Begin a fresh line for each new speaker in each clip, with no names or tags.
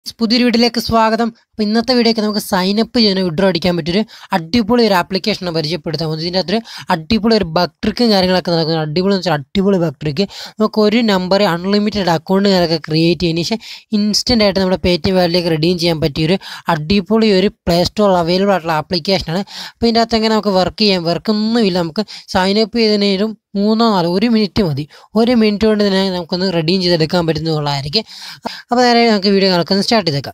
പുതിയൊരു വീഡിയോയിലേക്ക് സ്വാഗതം അപ്പോൾ ഇന്നത്തെ വീഡിയോക്ക് നമുക്ക് സൈനപ്പ് ചെയ്യുന്ന വിഡ്രോ അടിക്കാൻ പറ്റിയൊരു അടിപൊളി ഒരു ആപ്ലിക്കേഷനെ പരിചയപ്പെടുത്താൻ പോകുന്നത് ഇതിൻ്റെ അകത്തൊരു അടിപൊളി ഒരു ബഗ് ട്രിക്കും കാര്യങ്ങളൊക്കെ നടക്കുന്നത് അടിപൊളി എന്ന് വെച്ചാൽ അടിപൊളി ബഗ് ട്രിക്ക് നമുക്ക് ഒരു നമ്പർ അൺലിമിറ്റഡ് അക്കൗണ്ട് കാര്യങ്ങളൊക്കെ ക്രിയേറ്റ് ചെയ്യുന്നതിന് ശേഷം ഇൻസ്റ്റൻ്റ് ആയിട്ട് നമ്മുടെ പേ ടി എം വാലിലേക്ക് റെഡീം ചെയ്യാൻ പറ്റിയൊരു അടിപൊളി ഒരു പ്ലേ സ്റ്റോറിൽ അവൈലബിൾ ആയിട്ടുള്ള ആപ്ലിക്കേഷനാണ് അപ്പോൾ ഇതിൻ്റെ അകത്ത് എങ്ങനെ നമുക്ക് വർക്ക് ചെയ്യാം വർക്കൊന്നുമില്ല നമുക്ക് സൈനപ്പ് ചെയ്തതിനും മൂന്നോ നാലോ ഒരു മിനിറ്റ് മതി ഒരു മിനിറ്റ് കൊണ്ട് തന്നെ നമുക്കൊന്ന് റെഡീം ചെയ്തെടുക്കാൻ പറ്റുന്നതുള്ളതായിരിക്കും അപ്പോൾ നേരെ നമുക്ക് വീഡിയോ നടക്കുന്നത് സ്റ്റാർട്ട് ചെയ്തേക്കാം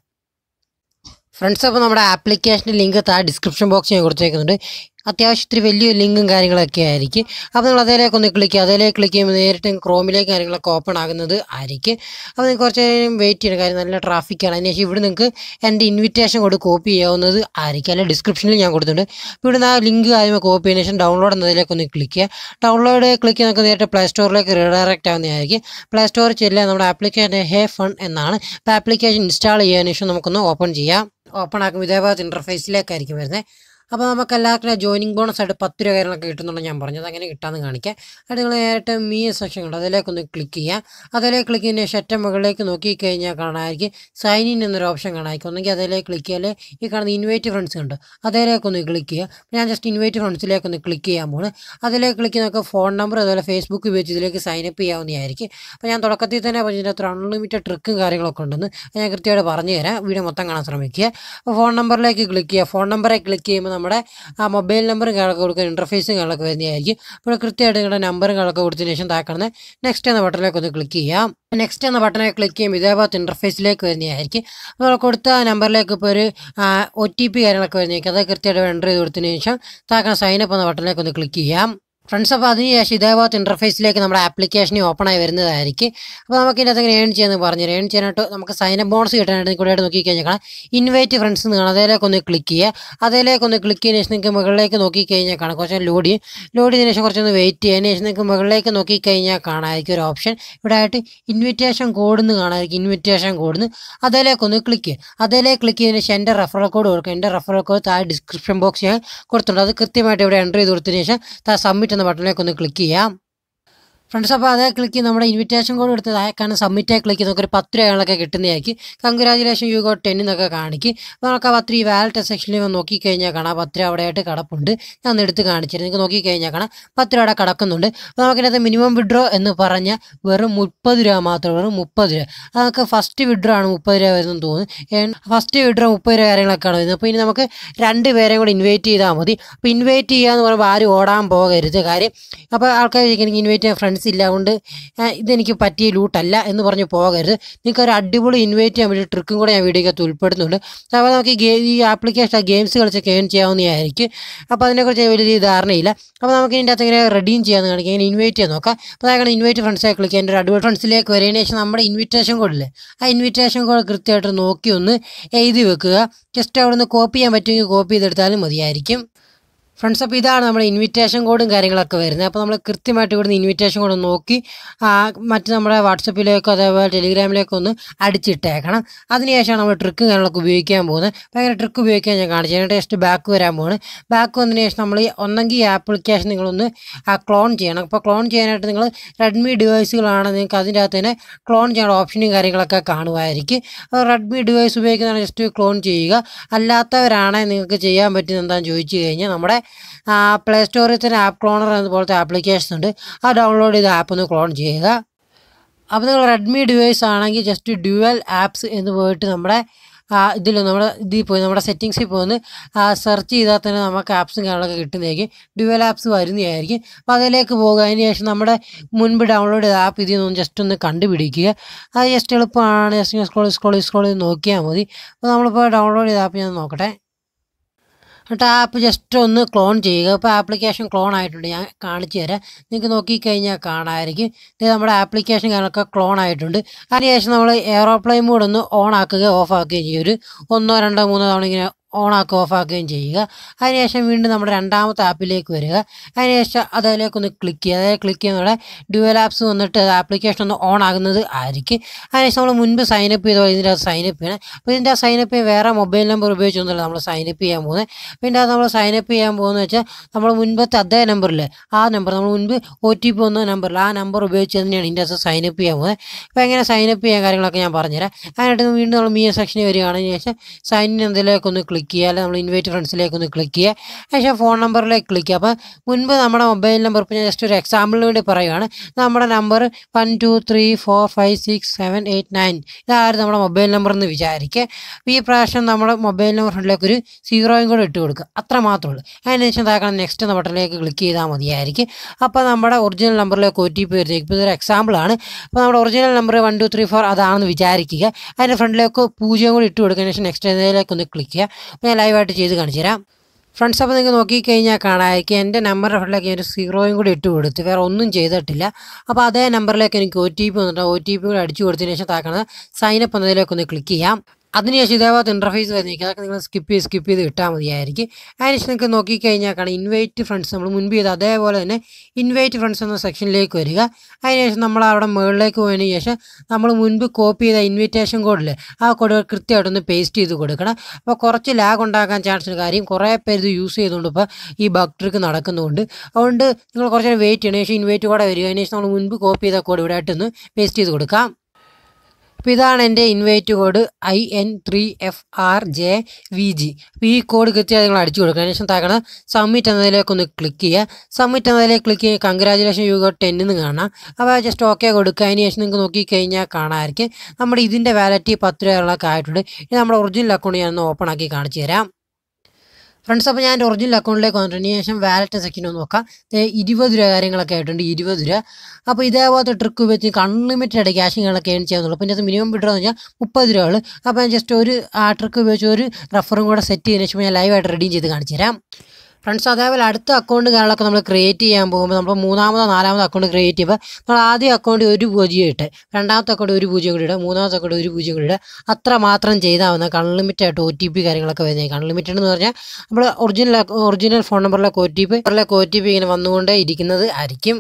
ഫ്രണ്ട്സ് അപ്പോൾ നമ്മുടെ ആപ്ലിക്കേഷൻ്റെ ലിങ്ക് താഴെ ഡിസ്ക്രിപ്ഷൻ ബോക്സ് ഞാൻ കൊടുത്തേക്കുന്നുണ്ട് അത്യാവശ്യം ഇത്തിരി വലിയ ലിങ്കും കാര്യങ്ങളൊക്കെ ആയിരിക്കും അപ്പോൾ നിങ്ങൾ അതിലേക്ക് ഒന്ന് ക്ലിക്ക് ചെയ്യുക അതിലേക്ക് ക്ലിക്ക് ചെയ്യുമ്പോൾ നേരിട്ട് ക്രോമിലേക്ക് കാര്യങ്ങളൊക്കെ ഓപ്പൺ ആകുന്നത് ആയിരിക്കും അപ്പോൾ നിങ്ങൾക്ക് കുറച്ച് നേരം വെയിറ്റ് ചെയ്യണം കാര്യം നല്ല ട്രാഫിക്കാണ് അതിനുശേഷം ഇവിടെ നിങ്ങൾക്ക് എൻ്റെ ഇൻവിറ്റേഷൻ കൊണ്ട് കോപ്പി ചെയ്യാവുന്നത് ആയിരിക്കും അല്ലെങ്കിൽ ഡിസ്ക്രിപ്ഷനിൽ ഞാൻ കൊടുത്തിട്ടുണ്ട് അപ്പോൾ ഇവിടുന്ന് ആ ലിങ്ക് ആദ്യമേ കോപ്പി ചെയ്തതിന് ശേഷം ഡൗൺലോഡ് എന്നതിലേക്ക് ഒന്ന് ക്ലിക്ക് ചെയ്യുക ഡൗൺലോഡ് ക്ലിക്ക് ചെയ്ത് നമുക്ക് നേരിട്ട് പ്ലേ സ്റ്റോറിലേക്ക് റീഡയറക്റ്റ് ആവുന്നതായിരിക്കും പ്ലേ സ്റ്റോറിൽ ചെല്ലുക നമ്മുടെ ആപ്ലിക്കേഷൻ ഹേ ഫൺ എന്നാണ് അപ്പോൾ ആപ്ലിക്കേഷൻ ഇൻസ്റ്റാൾ ചെയ്യാൻ ശേഷം നമുക്കൊന്ന് ഓപ്പൺ ചെയ്യാം ഓപ്പൺ ആക്കുമ്പോൾ ഇതേപോലത്തെ ഇൻ്റർഫേസിലേക്കായിരിക്കും വരുന്നത് അപ്പോൾ നമുക്ക് എല്ലാവർക്കും ജോയിനിങ് ബോണസ് ആയിട്ട് പത്ത് രൂപ കാര്യങ്ങളൊക്കെ കിട്ടുന്നുണ്ട് ഞാൻ പറഞ്ഞത് അങ്ങനെ കിട്ടാമെന്ന് കാണിക്കാം അത് നിങ്ങൾ നേരിട്ട് മീ സെക്ഷൻ ഉണ്ട് അതിലേക്കൊന്ന് ക്ലിക്ക് ചെയ്യുക അതിലേക്ക് ക്ലിക്ക് ചെയ്യുന്ന ശേഷം ഏറ്റവും മുകളിലേക്ക് നോക്കിക്കഴിഞ്ഞാൽ കാണാമായിരിക്കും സൈൻ ഇൻ എന്നൊരു ഓപ്ഷൻ കാണാമായിരിക്കും ഒന്നെങ്കിൽ അതിലേക്ക് ക്ലിക്ക് ചെയ്താൽ ഈ കാണുന്ന ഇൻവൈറ്റ് ഫ്രണ്ട്സ് ഉണ്ട് അതിലേക്കൊന്ന് ക്ലിക്ക് ചെയ്യുക ഞാൻ ജസ്റ്റ് ഇൻവൈറ്റ് ഫ്രണ്ട്സിലേക്കൊന്ന് ക്ലിക്ക് ചെയ്യാൻ പോകുന്നു അതിലേക്ക് ക്ലിക്ക് ചെയ്ത് നമുക്ക് ഫോൺ നമ്പർ അതുപോലെ ഫേസ്ബുക്ക് ഉപയോഗിച്ച് ഇതിലേക്ക് സൈൻ അപ്പ് ചെയ്യാവുന്നതായിരിക്കും അപ്പോൾ ഞാൻ തുടക്കത്തിൽ തന്നെ പറഞ്ഞതിൻ്റെ അത്ര അൺലിമിറ്റഡ് ട്രിക്കും കാര്യങ്ങളൊക്കെ ഉണ്ടെന്ന് അത് ഞാൻ കൃത്യമായിട്ട് പറഞ്ഞു തരാം വീഡിയോ മൊത്തം കാണാൻ ശ്രമിക്കുക അപ്പോൾ ഫോൺ നമ്പറിലേക്ക് ക്ലിക്ക് ചെയ്യുക ഫോൺ നമ്പറെ ക്ലിക്ക് ചെയ്യുമ്പോൾ നമ്മുടെ ആ മൊബൈൽ നമ്പറും കാര്യങ്ങളൊക്കെ കൊടുക്കുക ഇൻ്റർഫേസും കാര്യങ്ങളൊക്കെ വരുന്നതായിരിക്കും അപ്പോൾ കൃത്യമായിട്ട് നിങ്ങളുടെ നമ്പറും കാര്യങ്ങളൊക്കെ കൊടുത്തതിന് ശേഷം താക്കണം നെക്സ്റ്റ് എന്ന ബട്ടണിലേക്ക് ഒന്ന് ക്ലിക്ക് ചെയ്യാം നെക്സ്റ്റ് എന്ന ബട്ടനെ ക്ലിക്ക് ചെയ്യുമ്പോൾ ഇതേപോലത്തെ ഇൻ്റർഫേസിലേക്ക് വരുന്നതായിരിക്കും അപ്പോൾ നമ്മൾ കൊടുത്ത നമ്പറിലേക്ക് ഇപ്പോൾ ഒരു ഒ ടി പി കാര്യങ്ങളൊക്കെ വരുന്നതായിരിക്കും അത് കൃത്യമായിട്ട് എൻ്റർ ചെയ്ത് കൊടുത്തതിന് ശേഷം താക്കണം സൈനപ്പ് എന്ന ബട്ടണിലേക്ക് ഒന്ന് ക്ലിക്ക് ചെയ്യാം ഫ്രണ്ട്സ് അപ്പോൾ അതിനുശേഷം ഇതേപോലത്തെ ഇൻ്റർഫേസിലേക്ക് നമ്മുടെ ആപ്ലിക്കേഷനിൽ ഓപ്പൺ ആയി വരുന്നതായിരിക്കും അപ്പോൾ നമുക്ക് ഇതിനകത്ത് എങ്ങനെ ഏൺ ചെയ്യുന്നത് പറഞ്ഞു ഏൺ ചെയ്യാനായിട്ട് നമുക്ക് സൈൻ അപ്പ് ബോണസ് കിട്ടാനായിട്ട് കൂടെ നോക്കിക്കഴിഞ്ഞാൽ ഇൻവൈറ്റ് ഫ്രണ്ട്സ് എന്ന് കാണാം അതിലേക്ക് ഒന്ന് ക്ലിക്ക് ചെയ്യുക അതിലേക്ക് ഒന്ന് ക്ലിക്ക് ചെയ്തതിന് ശേഷം നിങ്ങൾക്ക് മുകളിലേക്ക് നോക്കിക്കഴിഞ്ഞാൽ കാണാം കുറച്ച് ലോഡ് ചെയ്യും ലോഡ് ചെയ്തതിന് ശേഷം കുറച്ചൊന്ന് വെയിറ്റ് ചെയ്തതിന് ശേഷം നിങ്ങൾക്ക് മുകളിലേക്ക് നോക്കിക്കഴിഞ്ഞാൽ കാണാമായിരിക്കും ഒരു ഓപ്ഷൻ ഇവിടെ ആയിട്ട് ഇൻവിറ്റേഷൻ കോഡ് എന്ന് കാണാമായിരിക്കും ഇൻവിറ്റേഷൻ കോഡ് എന്ന് അതിലേക്ക് ഒന്ന് ക്ലിക്ക് ചെയ്യുക അതിലേക്ക് ക്ലിക്ക് ചെയ്തതിന് ശേഷം എൻ്റെ റെഫറൽ കോഡ് കൊടുക്കുക എൻ്റെ റെഫറൽ കോഡ് താഴെ ഡിസ്ക്രിപ്ഷൻ ബോക്സ് ഞാൻ കൊടുത്തിട്ടുണ്ട് അത് കൃത്യമായിട്ട് ഇവിടെ എൻ്റർ ചെയ്ത് കൊടുത്തതിന് ശേഷം താഴെ സബ്മിറ്റ് എന്ന ബട്ടണിലേക്ക് ഒന്ന് ക്ലിക്ക് ചെയ്യാം ഫ്രണ്ട്സ് അപ്പോൾ അതേ ക്ലിക്ക് ചെയ്ത് നമ്മുടെ ഇൻവിറ്റേഷൻ കോഡ് എടുത്ത് അയക്കാണ് സബ്മിറ്റ് ക്ലിക്ക് ചെയ്ത് നമുക്കൊരു പത്ത് രൂപകളൊക്കെ കിട്ടുന്നതായിരിക്കും കൺഗ്രാജുലേഷൻ യു ഗോട്ട് ടെൻ എന്നൊക്കെ കാണിക്കും അപ്പോൾ നമുക്ക് ആ പത്ത് ഈ വാലറ്റ് സെക്ഷനിൽ നോക്കിക്കഴിഞ്ഞാൽ കാണാം പത്ത് രൂപ അവിടെയായിട്ട് കിടപ്പുണ്ട് ഞാൻ ഒന്ന് എടുത്ത് കാണിച്ചിട്ട് നിങ്ങൾക്ക് നോക്കിക്കഴിഞ്ഞാൽ കാണാം പത്ത് രൂപ അവിടെ കിടക്കുന്നുണ്ട് അപ്പോൾ നമുക്കിനകത്ത് മിനിമം വിഡ്രോ എന്ന് പറഞ്ഞാൽ വെറും മുപ്പത് രൂപ മാത്രമേ വെറും മുപ്പത് രൂപ അതൊക്കെ ഫസ്റ്റ് വിഡ്രോ ആണ് മുപ്പത് രൂപ വരുന്നതെന്ന് തോന്നുന്നു ഫസ്റ്റ് വിഡ്രോ മുപ്പത് രൂപ കാര്യങ്ങളൊക്കെയാണ് വരുന്നത് അപ്പോൾ ഇനി നമുക്ക് രണ്ട് പേരെയും കൂടി ഇൻവൈറ്റ് ചെയ്താൽ മതി അപ്പോൾ ഇൻവൈറ്റ് ചെയ്യുക എന്ന് പറയുമ്പോൾ ആരും ഓടാൻ പോകരുത് കാര്യം അപ്പോൾ ആൾക്കാർ എനിക്ക് ഇൻവൈറ്റ് ചെയ്യാൻ ഫ്രണ്ട്സ് ഇല്ല അതുകൊണ്ട് ഇതെനിക്ക് പറ്റിയ ലൂട്ടല്ല എന്ന് പറഞ്ഞ് പോകരുത് നിങ്ങൾക്ക് ഒരു അടിപൊളി ഇൻവൈറ്റ് ചെയ്യാൻ വേണ്ടി ട്രിക്കും കൂടെ ഞാൻ വീഡിയോക്കകത്ത് ഉൾപ്പെടുന്നുണ്ട് അപ്പോൾ നമുക്ക് ഈ ഗെയിം ഈ ആപ്ലിക്കേഷൻ ഗെയിംസ് കളിച്ചൊക്കെ ഏൺ ചെയ്യാവുന്നതായിരിക്കും അപ്പോൾ അതിനെക്കുറിച്ച് വലിയ ധാരണയില്ല അപ്പോൾ നമുക്ക് ഇതിൻ്റെ അകത്ത് ഇങ്ങനെ റെഡീം ചെയ്യാമെന്ന് കാണിക്കാം ഇങ്ങനെ ഇൻവൈറ്റ് ചെയ്യാൻ നോക്കാം അപ്പോൾ അതാണ് ഇൻവൈറ്റ് ഫ്രണ്ട്സെ ക്ലിക്ക് ചെയ്യാൻ ഒരു അടിപൊളി ഫ്രണ്ട്സിലേക്ക് വരുന്നതിന് ശേഷം നമ്മുടെ ഇൻവിറ്റേഷൻ കോഡില്ലേ ആ ഇൻവിറ്റേഷൻ കോഡ് കൃത്യമായിട്ട് നോക്കി ഒന്ന് എഴുതി വെക്കുക ജസ്റ്റ് അവിടെ നിന്ന് കോപ്പി ചെയ്യാൻ പറ്റുമെങ്കിൽ കോപ്പി ചെയ്തെടുത്താലും മതിയായിരിക്കും ഫ്രണ്ട്സ് അപ്പോൾ ഇതാണ് നമ്മുടെ ഇൻവിറ്റേഷൻ കോഡും കാര്യങ്ങളൊക്കെ വരുന്നത് അപ്പോൾ നമ്മൾ കൃത്യമായിട്ട് ഇവിടുന്ന് ഇൻവിറ്റേഷൻ കോഡ് നോക്കി മറ്റ് നമ്മുടെ വാട്സപ്പിലേക്കോ അതേപോലെ ടെലിഗ്രാമിലേക്കോ ഒന്ന് അടിച്ചിട്ടേക്കണം അതിനുശേഷമാണ് നമ്മൾ ട്രിക്ക് കാര്യങ്ങളൊക്കെ ഉപയോഗിക്കാൻ പോകുന്നത് അപ്പോൾ അങ്ങനെ ട്രിക്ക് ഉപയോഗിക്കാൻ ഞാൻ കാണിച്ചു അതിനായിട്ട് ജസ്റ്റ് ബാക്ക് വരാൻ പോകുന്നത് ബാക്ക് വന്നതിന് ശേഷം നമ്മൾ ഒന്നെങ്കിൽ ഈ ആപ്ലിക്കേഷൻ നിങ്ങളൊന്ന് ക്ലോൺ ചെയ്യണം അപ്പോൾ ക്ലോൺ ചെയ്യാനായിട്ട് നിങ്ങൾ റെഡ്മി ഡിവൈസുകളാണ് നിങ്ങൾക്ക് അതിൻ്റെ അകത്ത് തന്നെ ക്ലോൺ ചെയ്യാനുള്ള ഓപ്ഷനും കാര്യങ്ങളൊക്കെ കാണുമായിരിക്കും അപ്പോൾ റെഡ്മി ഡിവൈസ് ഉപയോഗിക്കുന്നതാണ് ജസ്റ്റ് ക്ലോൺ ചെയ്യുക അല്ലാത്തവരാണെങ്കിൽ നിങ്ങൾക്ക് ചെയ്യാൻ പറ്റുന്നത് എന്താണെന്ന് ചോദിച്ചു കഴിഞ്ഞാൽ നമ്മുടെ പ്ലേ സ്റ്റോറിൽ തന്നെ ആപ്പ് ക്ലോണർ എന്നപോലത്തെ ആപ്ലിക്കേഷൻ ഉണ്ട് ആ ഡൗൺലോഡ് ചെയ്ത ആപ്പ് ഒന്ന് ക്ലോൺ ചെയ്യുക അപ്പോൾ നിങ്ങൾ റെഡ്മി ഡിവൈസ് ആണെങ്കിൽ ജസ്റ്റ് ഡ്യുവൽ ആപ്സ് എന്ന് പോയിട്ട് നമ്മുടെ ഇതിൽ നമ്മുടെ ഇതിൽ പോയി നമ്മുടെ സെറ്റിങ്സിൽ പോയി സെർച്ച് ചെയ്താൽ തന്നെ നമുക്ക് ആപ്സും കാര്യങ്ങളൊക്കെ കിട്ടുന്നതായിരിക്കും ഡ്യുവൽ ആപ്സ് വരുന്നതായിരിക്കും അപ്പോൾ അതിലേക്ക് പോകുക അതിന് ശേഷം നമ്മുടെ മുൻപ് ഡൗൺലോഡ് ചെയ്ത ആപ്പ് ഇതിൽ നിന്ന് ജസ്റ്റ് ഒന്ന് കണ്ടുപിടിക്കുക അത് ജസ്റ്റ് എളുപ്പമാണ് ജസ്റ്റ് സ്ക്രോൾ സ്ക്രോൾ സ്ക്രോൾ ചെയ്ത് നോക്കിയാൽ മതി അപ്പോൾ നമ്മളിപ്പോൾ ഡൗൺലോഡ് ചെയ്ത ആപ്പ് ഞാൻ നോക്കട്ടെ എന്നിട്ട് ആ ആപ്പ് ജസ്റ്റ് ഒന്ന് ക്ലോൺ ചെയ്യുക ഇപ്പോൾ ആപ്ലിക്കേഷൻ ക്ലോൺ ആയിട്ടുണ്ട് ഞാൻ കാണിച്ചു തരാം നിങ്ങൾക്ക് നോക്കിക്കഴിഞ്ഞാൽ കാണാമായിരിക്കും ഇത് നമ്മുടെ ആപ്ലിക്കേഷൻ കാര്യങ്ങളൊക്കെ ക്ലോൺ ആയിട്ടുണ്ട് അതിനുശേഷം നമ്മൾ എയറോപ്ലെയിൻ മോഡ് ഒന്ന് ഓൺ ആക്കുകയോ ഓഫ് ആക്കുകയും ചെയ്യും ഒരു ഒന്നോ രണ്ടോ മൂന്നോ തവണ ഇങ്ങനെ ഓൺ ആക്കുക ഓഫ് ആക്കുകയും ചെയ്യുക അതിനുശേഷം വീണ്ടും നമ്മുടെ രണ്ടാമത്തെ ആപ്പിലേക്ക് വരിക അതിനുശേഷം അതിലേക്ക് ഒന്ന് ക്ലിക്ക് ചെയ്യുക അതായത് ക്ലിക്ക് ചെയ്യുന്നതോടെ ഡ്യുവൽ ആപ്സ് വന്നിട്ട് ആപ്ലിക്കേഷൻ ഒന്ന് ഓൺ ആകുന്നത് ആയിരിക്കും അതിനുശേഷം നമ്മൾ മുൻപ് സൈനപ്പ് ചെയ്തോ ഇതിൻ്റെ അകത്ത് സൈനപ്പ് ചെയ്യണം അപ്പോൾ ഇതിൻ്റെ ആ സൈനപ്പ് ചെയ്യാൻ വേറെ മൊബൈൽ നമ്പർ ഉപയോഗിച്ചൊന്നുമല്ല നമ്മൾ സൈനപ്പ് ചെയ്യാൻ പോകുന്നത് പിന്നെ അത് നമ്മൾ സൈനപ്പ് ചെയ്യാൻ പോകുന്നത് വെച്ചാൽ നമ്മൾ മുൻപത്തെ അതേ നമ്പറിൽ ആ നമ്പർ നമ്മൾ മുൻപ് ഒ ടി പി വന്ന നമ്പറിൽ ആ നമ്പർ ഉപയോഗിച്ച് തന്നെയാണ് ഇതിൻ്റെ അകത്ത് സൈനപ്പ് ചെയ്യാൻ പോകുന്നത് അപ്പോൾ എങ്ങനെ സൈനപ്പ് ചെയ്യാൻ കാര്യങ്ങളൊക്കെ ഞാൻ പറഞ്ഞുതരാം അതിനായിട്ട് വീണ്ടും നമ്മൾ മീ സെക്ഷനിൽ വരികയാണെങ്കിൽ ശേഷം സൈൻ ഇൻ എന്തിലേക്ക് ഒന്ന് ക്ലിക്ക് ചെയ്യുക അല്ലെങ്കിൽ നമ്മൾ ഇൻവൈറ്റ് ഫ്രണ്ട്സിലേക്ക് ഒന്ന് ക്ലിക്ക് ചെയ്യുക അതിനുശേഷം ഫോൺ നമ്പറിലേക്ക് ക്ലിക്ക് ചെയ്യുക അപ്പോൾ മുൻപ് നമ്മുടെ മൊബൈൽ നമ്പർ ഇപ്പോൾ ഞാൻ ജസ്റ്റ് ഒരു എക്സാമ്പിളിന് വേണ്ടി പറയുകയാണ് നമ്മുടെ number one two three four five six seven eight nine ഇതായിരുന്നു നമ്മുടെ മൊബൈൽ നമ്പർ എന്ന് വിചാരിക്കുക അപ്പോൾ ഈ പ്രാവശ്യം നമ്മുടെ മൊബൈൽ നമ്പർ ഫ്രണ്ടിലേക്ക് ഒരു സീറോയും കൂടെ ഇട്ട് കൊടുക്കുക അത്ര മാത്രമേ ഉള്ളൂ അതിനുശേഷം താക്കണം നെക്സ്റ്റ് എന്ന ബട്ടണിലേക്ക് ക്ലിക്ക് ചെയ്താൽ മതിയായിരിക്കും അപ്പോൾ നമ്മുടെ ഒറിജിനൽ നമ്പറിലേക്ക് ഒ ടി പി വരുന്നത് ഇപ്പോൾ ഇതൊരു എക്സാമ്പിളാണ് അപ്പോൾ നമ്മുടെ original number one two three four അതാണെന്ന് വിചാരിക്കുക അതിൻ്റെ ഫ്രണ്ടിലേക്ക് പൂജ്യം കൂടി ഇട്ട് കൊടുക്കുന്നതിന് ശേഷം നെക്സ്റ്റ് എന്നതിലേക്ക് ഒന്ന് ക്ലിക്ക് ചെയ്യുക അപ്പോൾ ഞാൻ ലൈവായിട്ട് ചെയ്ത് കാണിച്ചു തരാം ഫ്രണ്ട്സ് അപ്പോൾ നിങ്ങൾക്ക് നോക്കിക്കഴിഞ്ഞാൽ കാണാമായിരിക്കും എൻ്റെ നമ്പറിൻ്റെ ഫ്രണ്ടിലേക്ക് ഞാൻ ഒരു സീറോയും കൂടി ഇട്ട് കൊടുത്ത് വേറെ ഒന്നും ചെയ്തിട്ടില്ല അപ്പോൾ അതേ നമ്പറിലേക്ക് എനിക്ക് ഒ ടി പി വന്നിട്ട് ഒ ടി പി കൂടി അടിച്ചു കൊടുത്തതിന് ശേഷം താക്കണത് സൈനപ്പ് എന്നതിലേക്ക് ഒന്ന് ക്ലിക്ക് ചെയ്യാം അതിനുശേഷം ഇതേപോലത്തെ ഇൻ്റർഫേസ് വരുന്നേക്കും അതൊക്കെ നിങ്ങൾ സ്കിപ്പ് ചെയ്ത് സ്കിപ്പ് ചെയ്ത് ഇട്ടാൽ മതിയായിരിക്കും അതിനുശേഷം നിങ്ങൾക്ക് നോക്കിക്കഴിഞ്ഞാൽ കാണാം ഇൻവൈറ്റ് ഫ്രണ്ട്സ് നമ്മൾ മുൻപ് ചെയ്ത അതേപോലെ തന്നെ ഇൻവൈറ്റ് ഫ്രണ്ട്സ് എന്ന സെക്ഷനിലേക്ക് വരിക അതിനുശേഷം നമ്മൾ അവിടെ മുകളിലേക്ക് പോയതിന് ശേഷം നമ്മൾ മുൻപ് കോപ്പി ചെയ്ത ഇൻവിറ്റേഷൻ കോഡിൽ ആ കോഡ് കൃത്യമായിട്ടൊന്ന് പേസ്റ്റ് ചെയ്ത് കൊടുക്കണം അപ്പോൾ കുറച്ച് ലാഗ് ഉണ്ടാക്കാൻ ചാൻസ് ഉണ്ട് കാര്യം കുറേ പേര് ഇത് യൂസ് ചെയ്തുകൊണ്ട് ഇപ്പോൾ ഈ ബഗ് ട്രിക്ക് നടക്കുന്നുണ്ട് അതുകൊണ്ട് നിങ്ങൾ കുറച്ച് നേരം വെയിറ്റ് ചെയ്യണം ശേഷം ഇൻവൈറ്റ് കോഡ് വരിക അതിന് ശേഷം നമ്മൾ മുൻപ് കോപ്പി ചെയ്ത കോഡ് ഇവിടെ ആയിട്ടൊന്ന് പേസ്റ്റ് ചെയ്ത് കൊടുക്കാം അപ്പോൾ ഇതാണ് എൻ്റെ invite code I N three F R J V G അപ്പോൾ ഈ കോഡ് കൃത്യമായി നിങ്ങൾ അടിച്ചു കൊടുക്കുക അതിനുശേഷം താക്കണം സബ്മിറ്റ് എന്നതിലേക്ക് ഒന്ന് ക്ലിക്ക് ചെയ്യുക സബ്മിറ്റ് എന്നതിലേക്ക് ക്ലിക്ക് ചെയ്യുക കൺഗ്രാജുലേഷൻ യു ഗോട്ട് ടെൻ എന്ന് കാണാം അപ്പോൾ ജസ്റ്റ് ഓക്കെ കൊടുക്കുക അതിന് ശേഷം നിങ്ങൾക്ക് നോക്കിക്കഴിഞ്ഞാൽ കാണാമായിരിക്കും നമ്മുടെ ഇതിൻ്റെ വാലറ്റി പത്ത് രൂപകളൊക്കെ ആയിട്ടുണ്ട് ഇത് നമ്മുടെ ഒറിജിനൽ അക്കൗണ്ട് ഞാനൊന്ന് ഓപ്പൺ ആക്കി കാണിച്ചു തരാം ഫ്രണ്ട്സ് അപ്പോൾ ഞാൻ എൻ്റെ ഒറിജിനൽ അക്കൗണ്ടിലേക്ക് വന്നിട്ടുണ്ട് ശേഷം വാലറ്റ് സെക്ഷൻ ഒന്ന് നോക്കാം ദേ ഇരുപത് രൂപ കാര്യങ്ങളൊക്കെ ആയിട്ടുണ്ട് ഇരുപത് രൂപ അപ്പോൾ ഇതേപോലത്തെ ട്രിക്ക് വെച്ച് അൺലിമിറ്റഡ് ആയിട്ട് ക്യാഷ് കാര്യങ്ങളൊക്കെ ഏൺ ചെയ്യാന്നുള്ളൂ അപ്പോൾ ഇതിനകത്ത് മിനിമം വിഡ്രോ എന്ന് വെച്ചാൽ മുപ്പത് രൂപകൾ അപ്പോൾ ഞാൻ ജസ്റ്റ് ഒരു ആ ട്രിക്ക് ഉപയോഗിച്ച് ഒരു റഫറും കൂടെ സെറ്റ് ചെയ്തതിന് ശേഷം ഞാൻ ലൈവായിട്ട് റെഡീം ചെയ്ത് കാണിച്ചു തരാം ഫ്രണ്ട്സ് അതേപോലെ അടുത്ത അക്കൗണ്ട് കാര്യങ്ങളൊക്കെ നമ്മൾ ക്രിയേറ്റ് ചെയ്യാൻ പോകുമ്പോൾ നമ്മൾ മൂന്നാമതോ നാലാമതോ അക്കൗണ്ട് ക്രിയേറ്റ് ചെയ്യുമ്പോൾ നമ്മൾ ആദ്യം അക്കൗണ്ട് ഒരു പൂജ്യം ഇട്ട് രണ്ടാമത്തെ അക്കൗണ്ട് ഒരു പൂജ്യം കൂടി ഇടുക മൂന്നാമത്തെ അക്കൗണ്ട് ഒരു പൂജ്യം കൂടി ഇടുക അത്ര മാത്രം ചെയ്താൽ മതി അൺലിമിറ്റഡ് ആയിട്ട് ഒ ടി പി കാര്യങ്ങളൊക്കെ വരുന്നേക്കും അൺലിമിറ്റഡ് എന്ന് പറഞ്ഞാൽ നമ്മൾ ഒറിജിനൽ ഒറിജിനൽ ഫോൺ നമ്പറിലേക്ക് O T P O T P ഇങ്ങനെ വന്നുകൊണ്ടേ ഇരിക്കുന്നത് ആയിരിക്കും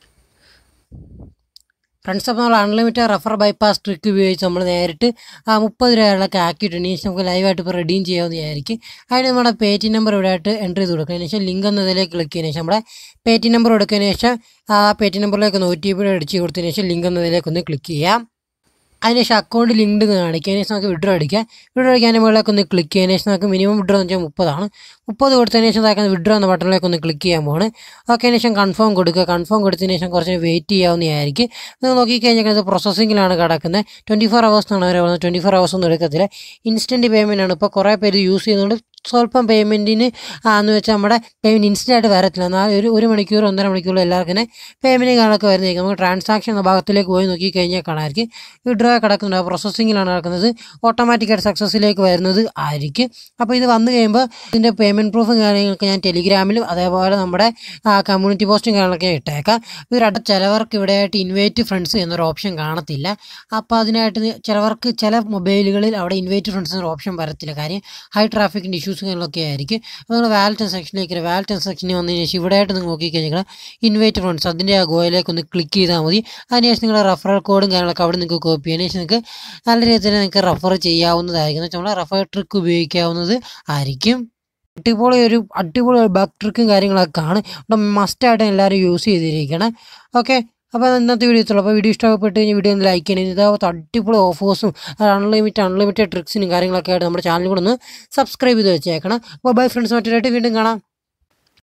ഫ്രണ്ട്സ് അപ്പോൾ നമ്മൾ അൺലിമിറ്റഡ് റഫർ ബൈപ്പാസ് ട്രിക്ക് ഉപയോഗിച്ച് നമ്മൾ നേരിട്ട് ആ മുപ്പത് രൂപകളൊക്കെ ആക്കിയിട്ടുണ്ട് ഇനി നമുക്ക് ലൈവായിട്ട് ഇപ്പോൾ റെഡീം ചെയ്യാമെന്ന് വിചാരിക്കും അതിന് നമ്മുടെ പേ ടി നമ്പർ ഇവിടെ ആയിട്ട് എൻ്റർ ചെയ്ത് കൊടുക്കുന്നതിന് ശേഷം ലിങ്ക് എന്നതിലേക്ക് ക്ലിക്ക് ചെയ്തതിന് ശേഷം നമ്മുടെ പേ ടി നമ്പർ കൊടുക്കുന്നതിന് ശേഷം ആ പേ ടി നമ്പറിലേക്ക് ഒന്ന് ഒ ടി പി അടിച്ച് കൊടുത്തതിന് ശേഷം ലിങ്ക് എന്നതിലേക്ക് ഒന്ന് ക്ലിക്ക് ചെയ്യാം അതിനുശേഷം അക്കൗണ്ട് ലിങ്ക്ഡ് കാണിക്കുക അതിന് ശേഷം നമുക്ക് വിഡ്രോ അടിക്കാം വിഡ്രോ അടിക്കാൻ മുകളിലേക്ക് ഒന്ന് ക്ലിക്ക് ചെയ്യുന്നതിന് ശേഷം നമുക്ക് മിനിമം വിഡ്രോ എന്ന് വെച്ചാൽ മുപ്പതാണ് മുപ്പത് കൊടുത്തതിന് ശേഷം താക്കാൻ വിഡ്രോ എന്ന ബട്ടണിലേക്ക് ഒന്ന് ക്ലിക്ക് ചെയ്യാൻ പോവാണ് ഓക്കെ അതിന് ശേഷം കൺഫേം കൊടുക്കുക കൺഫേം കൊടുത്തതിന് ശേഷം കുറച്ച് വെയിറ്റ് ചെയ്യാവുന്നതായിരിക്കും നിങ്ങൾ നോക്കിക്കഴിഞ്ഞാൽ ഇത് പ്രോസസ്സിങ്ങിലാണ് കിടക്കുന്നത് ട്വൻറ്റി ഫോർ ഹവേഴ്സ് എന്നാണ് അവർ പറയുന്നത് ട്വൻറ്റി ഫോർ ഹവേഴ്സ് ഒന്നും എടുക്കത്തില്ല ഇൻസ്റ്റൻറ്റ് പേയ്മെൻ്റ് ആണ് ഇപ്പോൾ കുറേ പേര് യൂസ് ചെയ്യുന്നതുകൊണ്ട് സ്വല്പം പേയ്മെൻറ്റിന് എന്ന് വെച്ചാൽ നമ്മുടെ പേയ്മെൻറ്റ് ഇൻസ്റ്റൻ്റ് ആയിട്ട് വരത്തില്ല എന്നാൽ ഒരു ഒരു മണിക്കൂർ ഒന്നര മണിക്കൂർ എല്ലാവർക്കും തന്നെ പേയ്മെൻറ്റ് കാര്യങ്ങളൊക്കെ വരുന്നതായിരിക്കും നമുക്ക് ട്രാൻസാക്ഷൻ എന്ന ഭാഗത്തിലേക്ക് പോയി നോക്കിക്കഴിഞ്ഞാൽ കാണാമായിരിക്കും വിഡ്രോ കിടക്കുന്നുണ്ട് പ്രോസസ്സിങ്ങിലാണ് നടക്കുന്നത് ഓട്ടോമാറ്റിക്കായിട്ട് സക്സസ്സിലേക്ക് വരുന്നത് ആയിരിക്കും അപ്പോൾ ഇത് വന്നു കഴിയുമ്പോൾ ഇതിൻ്റെ പേയ്മെൻറ്റ് പ്രൂഫും കാര്യങ്ങളൊക്കെ ഞാൻ ടെലിഗ്രാമിലും അതേപോലെ നമ്മുടെ കമ്മ്യൂണിറ്റി പോസ്റ്റും കാര്യങ്ങളൊക്കെ ഞാൻ ഇട്ടേക്കാം ഇവരുടെ ചിലവർക്ക് ഇവിടെയായിട്ട് ഇൻവൈറ്റ് ഫ്രണ്ട്സ് എന്നൊരു ഓപ്ഷൻ കാണത്തില്ല അപ്പോൾ അതിനായിട്ട് ചിലവർക്ക് ചില മൊബൈലുകളിൽ അവിടെ ഇൻവൈറ്റ് ഫ്രണ്ട്സ് എന്നൊരു ഓപ്ഷൻ വരത്തില്ല കാര്യം ഹൈ ട്രാഫിക്കിൻ്റെ ഇഷ്യൂസ് കാര്യങ്ങളൊക്കെ ആയിരിക്കും അപ്പോൾ നിങ്ങൾ വാലറ്റ് സെക്ഷനിലേക്ക് വാലറ്റ് സെക്ഷനിൽ വന്നതിന് ശേഷം ഇവിടെയായിട്ട് നിങ്ങൾ നോക്കിക്കഴിഞ്ഞാൽ ഇൻവൈറ്റ് ഫ്രണ്ട്സ് അതിൻ്റെ ആ ഗോയിലേക്ക് ഒന്ന് ക്ലിക്ക് ചെയ്താൽ മതി അതിനുശേഷം നിങ്ങളുടെ റെഫറൽ കോഡും കാര്യങ്ങളൊക്കെ അവിടെ നിങ്ങൾക്ക് കോപ്പി ചെയ്യുന്നതിന് ശേഷം നിങ്ങൾക്ക് നല്ല രീതിയിൽ നിങ്ങൾക്ക് റെഫർ ചെയ്യാവുന്നതായിരിക്കും എന്ന് വെച്ചാൽ നമ്മൾ റെഫർ ട്രിക്ക് ഉപയോഗിക്കാവുന്നത് ആയിരിക്കും അടിപൊളി ഒരു അടിപൊളി ബഗ് ട്രിക്കും കാര്യങ്ങളൊക്കെ ആണ് അപ്പം മസ്റ്റായിട്ട് എല്ലാവരും യൂസ് ചെയ്തിരിക്കണം ഓക്കെ അപ്പോൾ ഇന്നത്തെ വീഡിയോ എത്തുള്ളൂ അപ്പോൾ വീഡിയോ ഇഷ്ടപ്പെട്ട് കഴിഞ്ഞാൽ വീഡിയോ ഒന്ന് ലൈക്ക് ചെയ്യണം ഇതാവത്ത് അടിപൊളി ഓഫേഴ്സും അൺലിമിറ്റഡ് അൺലിമിറ്റഡ് ട്രിക്സിനും കാര്യങ്ങളൊക്കെ ആയിട്ട് നമ്മുടെ ചാനൽ കൂടെ ഒന്ന് സബ്സ്ക്രൈബ് ചെയ്ത് വെച്ചേക്കണം അപ്പോൾ ബൈ ഫ്രണ്ട്സ് മറ്റൊരായിട്ട് വീണ്ടും കാണാം